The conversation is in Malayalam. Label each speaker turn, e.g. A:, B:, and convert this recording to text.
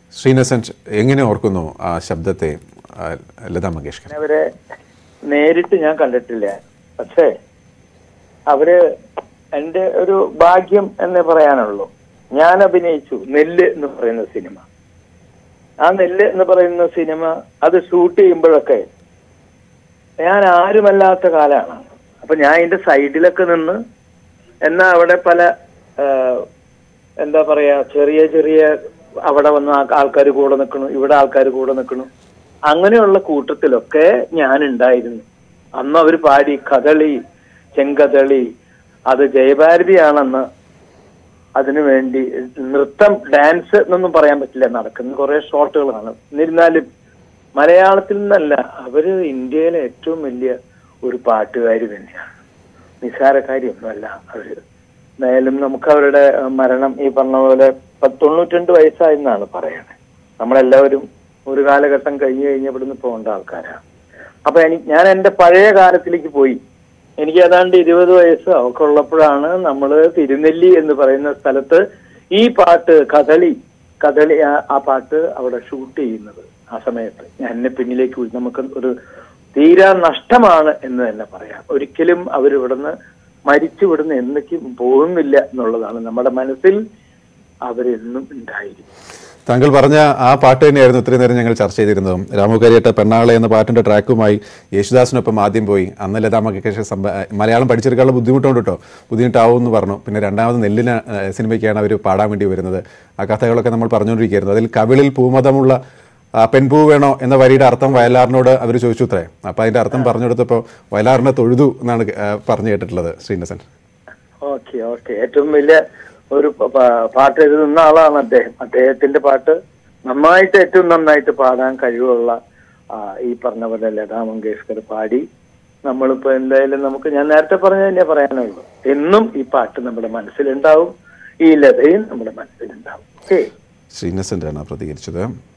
A: ശ്രീനസെന്റ് എങ്ങനെ ഓർക്കുന്നു ആ ശബ്ദത്തെ ആ, ലതാ മങ്കേഷ്കർ
B: അവരെ നേരിട്ട് ഞാൻ കണ്ടിട്ടില്ല പക്ഷേ അവര് എന്റെ ഒരു ഭാഗ്യം എന്നേ പറയാനുള്ളൂ ഞാൻ അഭിനയിച്ചു നെല്ല് എന്ന് പറയുന്ന സിനിമ ആ നെല്ല് എന്ന് പറയുന്ന സിനിമ അത് ഷൂട്ട് ചെയ്യുമ്പോഴൊക്കെ ഞാൻ ആരുമല്ലാത്ത കാലാണ് അപ്പൊ ഞാൻ അതിന്റെ സൈഡിലൊക്കെ നിന്ന് എന്നാ അവിടെ പല ആ, എന്താ പറയാ ചെറിയ ചെറിയ അവിടെ വന്ന് ആൾക്കാർ കൂടെ നിൽക്കണു ഇവിടെ ആൾക്കാർ കൂടെ നിൽക്കണു അങ്ങനെയുള്ള കൂട്ടത്തിലൊക്കെ ഞാൻ ഉണ്ടായിരുന്നു അന്ന് അവർ പാടി കഥളി ചെങ്കഥളി അത് ജയഭാരതിയാണെന്ന് അതിനു വേണ്ടി നൃത്തം ഡാൻസ് എന്നൊന്നും പറയാൻ പറ്റില്ല നടക്കുന്ന കുറെ ഷോട്ടുകളാണ് എന്നിരുന്നാലും മലയാളത്തിൽ നിന്നല്ല അവര് ഇന്ത്യയിലെ ഏറ്റവും വലിയ ഒരു പാട്ടുകാരി തന്നെയാണ് നിസ്സാരക്കാരിയൊന്നുമല്ല അവര് എന്തായാലും നമുക്ക് അവരുടെ അഹ്, മരണം ഈ പറഞ്ഞ പോലെ പത്ത് തൊണ്ണൂറ്റിരണ്ട് വയസ്സായെന്നാണ് പറയണേ നമ്മളെല്ലാവരും ഒരു കാലഘട്ടം കഴിഞ്ഞു കഴിഞ്ഞ് ഇവിടുന്ന് പോകേണ്ട ആൾക്കാരാണ് അപ്പൊ എനിക്ക് ഞാൻ എന്റെ പഴയ കാലത്തിലേക്ക് പോയി എനിക്ക് ഏതാണ്ട് ഇരുപത് വയസ്സ് ഒക്കെ ഉള്ളപ്പോഴാണ് നമ്മൾ തിരുനെല്ലി എന്ന് പറയുന്ന സ്ഥലത്ത് ഈ പാട്ട് കഥളി കഥളി ആ- ആ പാട്ട് അവിടെ ഷൂട്ട് ചെയ്യുന്നത് ആ സമയത്ത് ഞാൻ എന്നെ പിന്നിലേക്ക് വിളി- നമുക്ക് ഒരു തീരാ നഷ്ടമാണ് എന്ന് തന്നെ പറയാം ഒരിക്കലും അവരിവിടുന്ന് മരിച്ചു വിടുന്ന എന്നേക്കും പോകുന്നില്ല എന്നുള്ളതാണ് നമ്മുടെ മനസ്സിൽ അവരെന്നും ഉണ്ടായിരിക്കും
A: താങ്കൾ പറഞ്ഞ ആ പാട്ട് തന്നെയായിരുന്നു ഇത്രയും നേരം ഞങ്ങൾ ചർച്ച ചെയ്തിരുന്നതും രാമു കരിയട്ട പെണ്ണാളെ എന്ന പാട്ടിന്റെ ട്രാക്കുമായി യേശുദാസിനൊപ്പം ആദ്യം പോയി അന്ന് ലതാ മങ്കേഷ്കർ സംഭ മലയാളം പഠിച്ചെടുക്കാനുള്ള ബുദ്ധിമുട്ടുണ്ട് കേട്ടോ ബുദ്ധിമുട്ടാവും എന്ന് പറഞ്ഞു പിന്നെ രണ്ടാമത് നെല്ലിന ഏഹ്, സിനിമയ്ക്കാണ് അവർ പാടാൻ വേണ്ടി വരുന്നത് ആ കഥകളൊക്കെ നമ്മൾ പറഞ്ഞുകൊണ്ടിരിക്കുകയായിരുന്നു അതിൽ കവിളിൽ പൂമതമുള്ള ആ, പെൺപൂ വേണോ എന്ന വരിയുടെ അർത്ഥം വയലാറിനോട് അവർ ചോദിച്ചു അത്രേ അപ്പോൾ അതിന്റെ അർത്ഥം പറഞ്ഞു കൊടുത്തപ്പോൾ വയലാറിനെ തൊഴുതു എന്നാണ് ആ, പറഞ്ഞു കേട്ടിട്ടുള്ളത് ശ്രീനസൻ
B: ഓക്കെ ഓക്കെ ഏറ്റവും വലിയ ഒരു പ- പ- പാട്ട് എഴുതുന്ന ആളാണ് അദ്ദേഹം അദ്ദേഹത്തിന്റെ പാട്ട് നന്നായിട്ട് ഏറ്റവും നന്നായിട്ട് പാടാൻ കഴിവുള്ള ആ, ഈ പറഞ്ഞ പോലെ ലതാ മങ്കേഷ്കർ പാടി നമ്മളിപ്പോ എന്തായാലും നമുക്ക് ഞാൻ നേരത്തെ പറഞ്ഞ തന്നെ പറയാനുള്ളൂ എന്നും ഈ പാട്ട് നമ്മുടെ മനസ്സിലുണ്ടാവും ഈ ലതയും നമ്മുടെ മനസ്സിലുണ്ടാവും ഓക്കെ
A: ശ്രീനസൻ്റാണ് പ്രതികരിച്ചത്